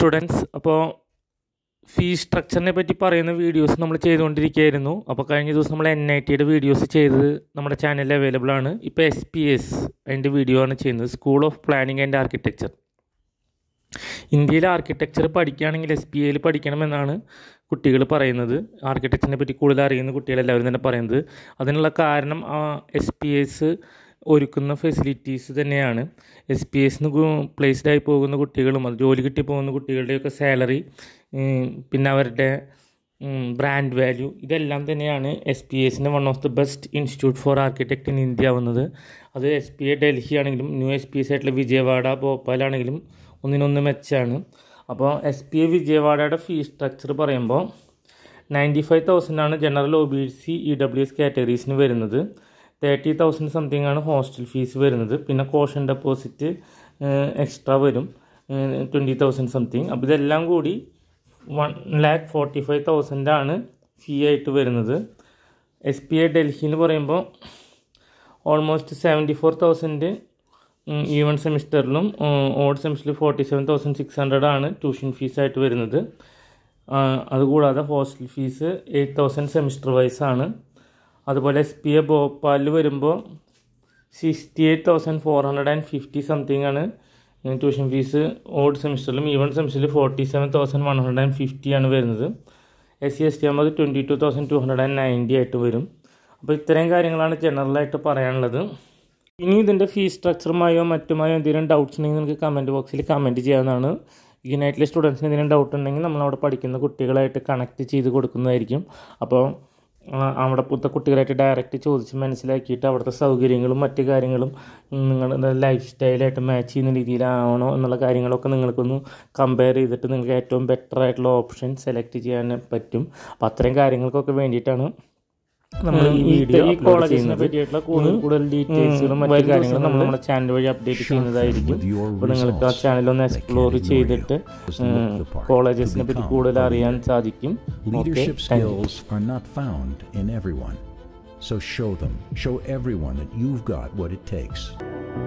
Students അപ്പോൾ fees സ്ട്രക്ചറിനെ പറ്റി പറയുന്ന വീഡിയോസ് നമ്മൾ ചെയ്തുകൊണ്ടിരിക്കുകയായിരുന്നു അപ്പോൾ കഴിഞ്ഞ ദിവസം നമ്മൾ എൻ ഐ ടിയുടെ വീഡിയോസ് ചെയ്തത് നമ്മുടെ ചാനലിൽ അവൈലബിൾ ആണ് ഇപ്പോൾ എസ് പി എസ് അതിൻ്റെ വീഡിയോ ആണ് ചെയ്യുന്നത് school of planning and architecture ഇന്ത്യയിൽ ആർക്കിടെക്ചർ പഠിക്കുകയാണെങ്കിൽ എസ് പി എയിൽ പഠിക്കണമെന്നാണ് കുട്ടികൾ പറയുന്നത് ആർക്കിടെക്ചറിനെ പറ്റി കൂടുതൽ അറിയുന്ന കുട്ടികളെല്ലാവരും തന്നെ പറയുന്നത് അതിനുള്ള കാരണം എസ് പി എസ് ഒരുക്കുന്ന ഫെസിലിറ്റീസ് തന്നെയാണ് എസ് പി എസിന് പ്ലേസ്ഡ് ആയി പോകുന്ന കുട്ടികളും അത് ജോലി കിട്ടി പോകുന്ന കുട്ടികളുടെയൊക്കെ സാലറി പിന്നെ അവരുടെ ബ്രാൻഡ് വാല്യൂ ഇതെല്ലാം തന്നെയാണ് എസ് പി എസിൻ്റെ one of the best institute for architect in India ആവുന്നത് അത് എസ് പി എ ഡൽഹി ആണെങ്കിലും ന്യൂ എസ് പി എസ് ആയിട്ടുള്ള വിജയവാഡ ഭോപ്പാലാണെങ്കിലും ഒന്നിനൊന്ന് മെച്ചാണ് അപ്പോൾ എസ് പി എ വിജയവാഡയുടെ ഫീസ് സ്ട്രക്ചർ പറയുമ്പോൾ നയൻറ്റി ഫൈവ് തൗസൻഡ് ആണ് general O B C E W S കാറ്റഗറീസിന് വരുന്നത് തേർട്ടി തൗസൻഡ് സംതിങ് ആണ് ഹോസ്റ്റൽ ഫീസ് വരുന്നത് പിന്നെ കോഷൻ ഡെപ്പോസിറ്റ് എക്സ്ട്രാ വരും ട്വൻറ്റി തൗസൻഡ് സംതിങ് അപ്പോൾ ഇതെല്ലാം കൂടി one lakh forty five thousand ആണ് ഫീ ആയിട്ട് വരുന്നത് എസ് പി ഐ ഡൽഹി എന്ന് പറയുമ്പോൾ almost seventy four thousand even സെമിസ്റ്ററിലും ഓഡ് സെമിസ്റ്ററിൽ forty seven thousand six hundred ആണ് ട്യൂഷൻ ഫീസായിട്ട് വരുന്നത് അതുകൂടാതെ hostel fees eight thousand semester wise ആണ് അതുപോലെ എസ് പി എ ഭോപ്പാലിൽ വരുമ്പോൾ sixty eight thousand four hundred and fifty something ആണ് ട്യൂഷൻ ഫീസ് ഓഡ് സെമിസ്റ്ററിലും ഈവൺ സെമിസ്റ്ററിൽ forty seven thousand one hundred and fifty ആണ് വരുന്നത് എസ് സി എസ് ടി ആകുമ്പോൾ twenty two thousand two hundred and ninety ആയിട്ട് വരും അപ്പോൾ ഇത്രയും കാര്യങ്ങളാണ് ജനറലായിട്ട് പറയാനുള്ളത് ഇനി ഇതിൻ്റെ ഫീസ് സ്ട്രക്ചറുമായോ മറ്റുമായോ എന്തെങ്കിലും ഡൗട്ട്സ് ഉണ്ടെങ്കിൽ നിങ്ങൾക്ക് കമൻറ്റ് ബോക്സിൽ കമൻറ്റ് ചെയ്യാവുന്നതാണ് യുണൈറ്റിലെ സ്റ്റുഡൻസിന് എന്തെങ്കിലും ഡൗട്ട് ഉണ്ടെങ്കിൽ നമ്മളവിടെ പഠിക്കുന്ന കുട്ടികളായിട്ട് കണക്ട് ചെയ്ത് കൊടുക്കുന്നതായിരിക്കും അപ്പോൾ അവിടെ പുത്ത കുട്ടികളായിട്ട് ഡയറക്റ്റ് ചോദിച്ച് മനസ്സിലാക്കിയിട്ട് അവിടുത്തെ സൗകര്യങ്ങളും മറ്റു കാര്യങ്ങളും നിങ്ങളുടെ ലൈഫ് സ്റ്റൈലായിട്ട് മാച്ച് ചെയ്യുന്ന രീതിയിലാവണോ എന്നുള്ള കാര്യങ്ങളൊക്കെ നിങ്ങൾക്കൊന്ന് കമ്പയർ ചെയ്തിട്ട് നിങ്ങൾക്ക് ഏറ്റവും ബെറ്റർ ആയിട്ടുള്ള ഓപ്ഷൻ സെലക്ട് ചെയ്യാൻ പറ്റും അപ്പോൾ അത്രയും കാര്യങ്ങൾക്കൊക്കെ വേണ്ടിയിട്ടാണ് നമ്മൾ ഈ വീഡിയോ ഈ കോളേജിനെ പറ്റിയിട്ടുള്ള കൂടുതൽ കൂടുതൽ ഡീറ്റെയിൽസുകളും മറ്റു കാര്യങ്ങളും നമ്മൾ നമ്മുടെ ചാനൽ വഴി അപ്ഡേറ്റ് ചെയ്യുന്നതായിരിക്കും അപ്പോൾ നിങ്ങൾക്ക് ആ ചാനൽ ഒന്ന് എക്സ്പ്ലോർ ചെയ്തിട്ട് കോളേജസിനെ പറ്റി കൂടുതൽ അറിയാൻ സാധിക്കും Leadership skills are not found in everyone. So show them, show everyone that you've got what it takes.